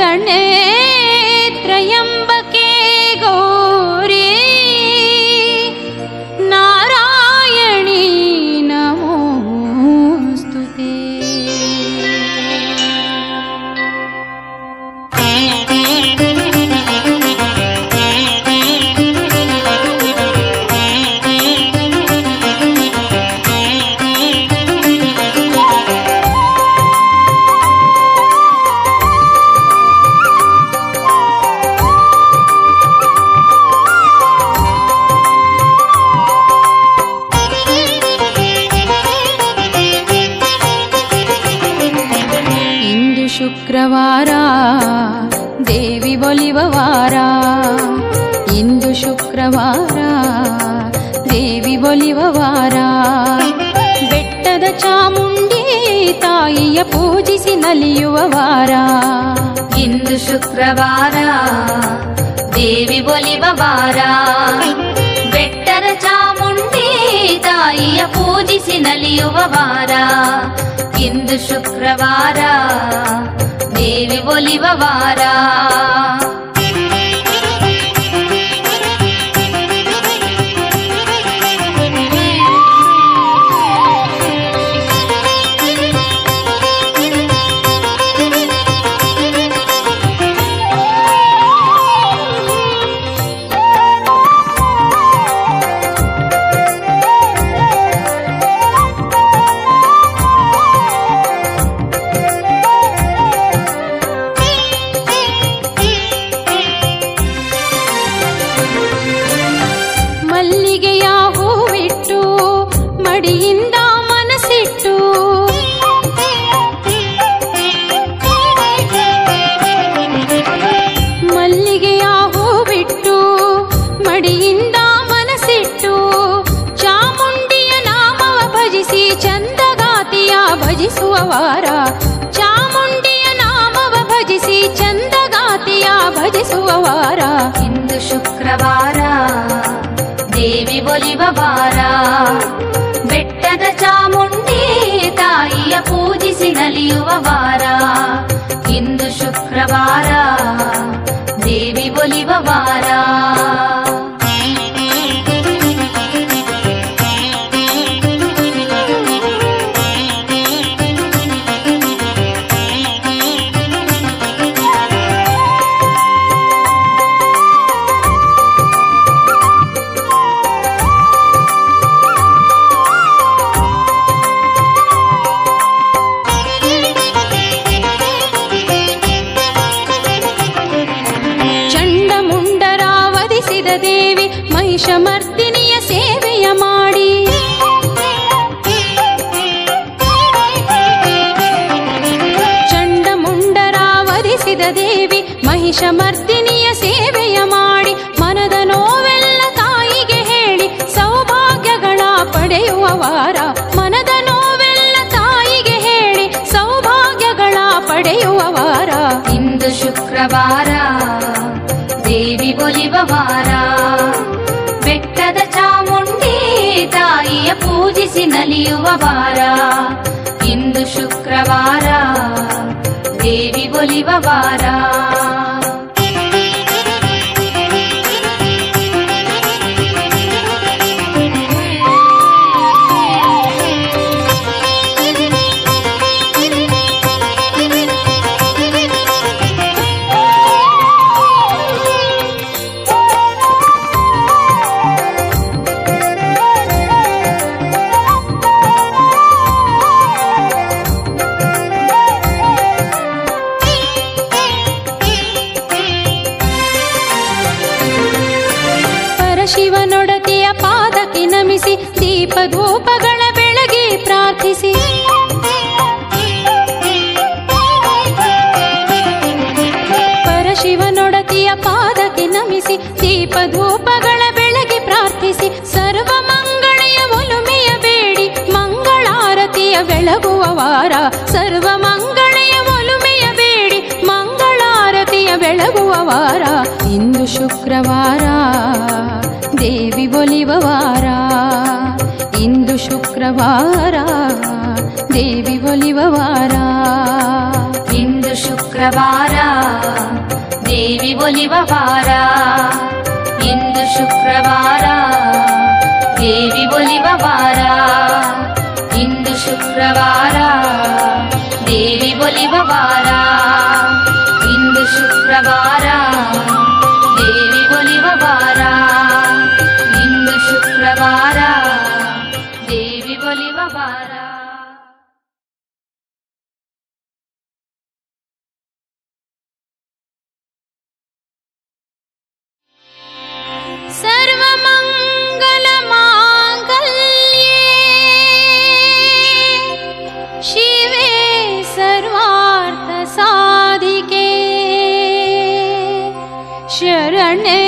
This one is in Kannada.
ಶರಣೆ ತ್ರಯಂಬಕೆ ಗೌರಿ ನಾರಾಯಣಿ ನಮೋಸ್ತುತೆ ಇಂದು ಶುಕ್ರವಾರ ದೇವಿ ಒಲಿವ ವಾರ ಇಂದು ಶುಕ್ರವಾರ ದೇವಿ ಒಲಿವ ವಾರ ಬೆಟ್ಟದ ಚಾಮುಂಡಿ ತಾಯಿಯ ಪೂಜಿಸಿ ನಲಿಯುವ ವಾರ ಇಂದು ಶುಕ್ರವಾರ ದೇವಿ ಒಲಿವ ವಾರ ಬೆಟ್ಟದ ಚಾಮುಂಡಿ ತಾಯಿಯ ಪೂಜಿಸಿ ನಲಿಯುವ ವಾರ ಇಂದು ಶುಕ್ರವಾರ ದೇವಿ ಒಲಿವ ವಾರ ಮಲ್ಲಿಗೆಯ ಹೂವಿಟ್ಟು ಮಡಿಯಿಂದ ಮನಸ್ಸಿಟ್ಟು ಮಲ್ಲಿಗೆಯ ಹೂವಿಟ್ಟು ಮಡಿಯಿಂದ ಮನಸ್ಸಿಟ್ಟು ಚಾಮುಂಡಿಯ ನಾಮವ ಭಜಿಸಿ ಚಂದಗಾತಿಯ ಭಜಿಸುವ ವಾರ ಚಾಮುಂಡಿಯ ನಾಮವ ಭಜಿಸಿ ಚಂದಗಾತಿಯ ಭಜಿಸುವ ವಾರ ಇಂದು ಶುಕ್ರವಾರ ದೇವಿ ಒಲಿವ ವಾರ ಬೆಟ್ಟದ ಚಾಮುಂಡಿ ತಾಯಿಯ ಪೂಜಿಸಿ ನಲಿಯುವ ವಾರ ಇಂದು ಶುಕ್ರವಾರ ದೇವಿ ಒಲಿವ ವಾರ ಚಂಡಮುಂಡರ ವಧಿಸಿದ ದೇವಿ ಮಹಿಷಮರ್ದಿನಿಯ ಸೇವೆಯ ಮಾಡಿ ಚಂಡಮುಂಡರ ವಧಿಸಿದ ದೇವಿ ಮಹಿಷಮರ್ದಿನಿಯ ಸೇವೆಯ ಮಾಡಿ ಮನದ ನೋವೆಲ್ಲ ತಾಯಿಗೆ ಹೇಳಿ ಸೌಭಾಗ್ಯಗಳ ಪಡೆಯುವ ವಾರ ಮನದ ನೋವೆಲ್ಲ ತಾಯಿಗೆ ಹೇಳಿ ಸೌಭಾಗ್ಯಗಳ ಪಡೆಯುವ ವಾರ ಇಂದು ಶುಕ್ರವಾರ ದೇವಿ ಒಲಿವ ವಾರ ಬೆಟ್ಟದ ಚಾಮುಂಡಿ ತಾಯಿಯ ಪೂಜಿಸಿ ನಲಿಯುವ ವಾರ ಇಂದು ಶುಕ್ರವಾರ ದೇವಿ ಒಲಿವ ವಾರ ಪರಶಿವನೊಡತಿಯ ಪಾದಕ್ಕೆ ನಮಿಸಿ ದೀಪ ಧೂಪಗಳ ಬೆಳಗಿ ಪ್ರಾರ್ಥಿಸಿ ಪರಶಿವನೊಡತಿಯ ಪಾದಕ್ಕೆ ನಮಿಸಿ ದೀಪ ಧೂಪಗಳ ಬೆಳಗಿ ಪ್ರಾರ್ಥಿಸಿ ಸರ್ವ ಮಂಗಳೆಯ ಒಲುಮೆಯ ಬೇಡಿ ಮಂಗಳಾರತಿಯ ಬೆಳಗುವ ವಾರ ಸರ್ವ ಮಂಗಳೆಯ ಒಲುಮೆಯ ಬೇಡಿ ಮಂಗಳಾರತಿಯ ಬೆಳಗುವ ವಾರ ಇಂದು ಶುಕ್ರವಾರ ದೇವಿ ಒಲಿವ ವಾರ ಇಂದು ಶುಕ್ರವಾರ ದೇವಿ ಒಲಿವ ವಾರ ಇಂದು ಶುಕ್ರವಾರ ದೇವಿ ಒಲಿವ ವಾರ ಇಂದು ಶುಕ್ರವಾರ ದೇವಿ ಒಲಿವ ವಾರ ಇಂದು ಶುಕ್ರವಾರ ದೇವಿ ಒಲಿವ ವಾರ ಇಂದು ಶುಕ್ರವಾರ ದೇವಿ ಒಲಿವ ವಾರ ಇಂದು ಶುಕ್ರವಾರ ದೇವಿ ಒಲಿವ ವಾರ सर्वमङ्गलमाङ्गल्ये शिवे सर्वार्थसाधिके शरणे